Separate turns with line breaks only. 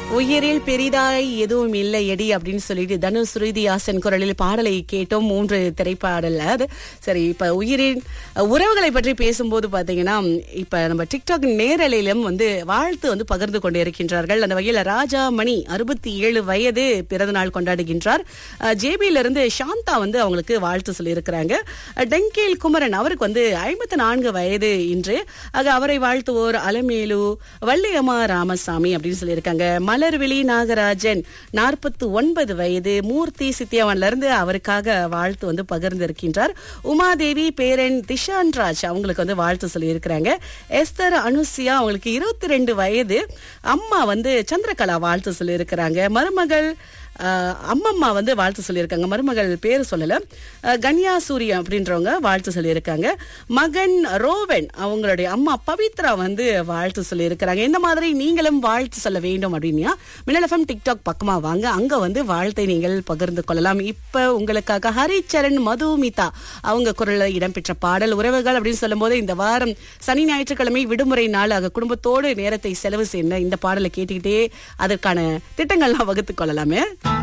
உயிரில் பெரிதாய் எதுவும் இல்லை எடி அப்படின்னு சொல்லிட்டு தனுஷ் ஸ்ருதிஹாசன் குரலில் பாடலை கேட்டோம் மூன்று திரைப்பாடல்ல அது சரி இப்ப உயிரின் உறவுகளை பற்றி பேசும்போது பாத்தீங்கன்னா இப்ப நம்ம டிக்டாக் நேரலையிலும் வந்து வாழ்த்து வந்து பகிர்ந்து கொண்டு இருக்கின்றார்கள் அந்த வகையில ராஜா மணி அறுபத்தி ஏழு வயது பிறந்த நாள் கொண்டாடுகின்றார் ஜேபியில இருந்து சாந்தா வந்து அவங்களுக்கு வாழ்த்து சொல்லியிருக்கிறாங்க டெங்கேல் குமரன் அவருக்கு வந்து ஐம்பத்தி நான்கு வயது இன்று ஆக அவரை வாழ்த்துவோர் அலமேலு வள்ளியம்மா ராமசாமி அப்படின்னு சொல்லியிருக்காங்க மலர்விழி நாகராஜன் நாற்பத்தி ஒன்பது வயது மூர்த்தி சித்தியாவன்ல இருந்து அவருக்காக வாழ்த்து வந்து பகிர்ந்திருக்கின்றார் உமாதேவி பேரன் திஷான் ராஜ் அவங்களுக்கு வந்து வாழ்த்து சொல்லியிருக்கிறாங்க எஸ்தர் அனுசியா அவங்களுக்கு இருபத்தி ரெண்டு வயது அம்மா வந்து சந்திரகலா வாழ்த்து சொல்லியிருக்கிறாங்க மருமகள் ஆஹ் அம்மம்மா வந்து வாழ்த்து சொல்லியிருக்காங்க மருமகள் பேர் சொல்லல ஆஹ் கன்யா சூரிய அப்படின்றவங்க வாழ்த்து சொல்லியிருக்காங்க மகன் ரோவன் அவங்களுடைய அம்மா பவித்ரா வந்து வாழ்த்து சொல்லியிருக்கிறாங்க இந்த மாதிரி நீங்களும் வாழ்த்து சொல்ல வேண்டும் அப்படின்னா மின்னல் எஃப்எம் டிக்டாக் பக்கமா வாங்க அங்க வந்து வாழ்த்தை நீங்கள் பகிர்ந்து கொள்ளலாம் இப்ப உங்களுக்காக ஹரிச்சரண் மதுமிதா அவங்க குரல்ல இடம்பெற்ற பாடல் உறவுகள் அப்படின்னு சொல்லும்போது இந்த வாரம் சனி ஞாயிற்றுக்கிழமை விடுமுறை நாள் ஆக குடும்பத்தோடு நேரத்தை செலவு செய்ய இந்த பாடலை கேட்டுக்கிட்டே அதற்கான திட்டங்கள்லாம் வகுத்துக் கொள்ளலாமே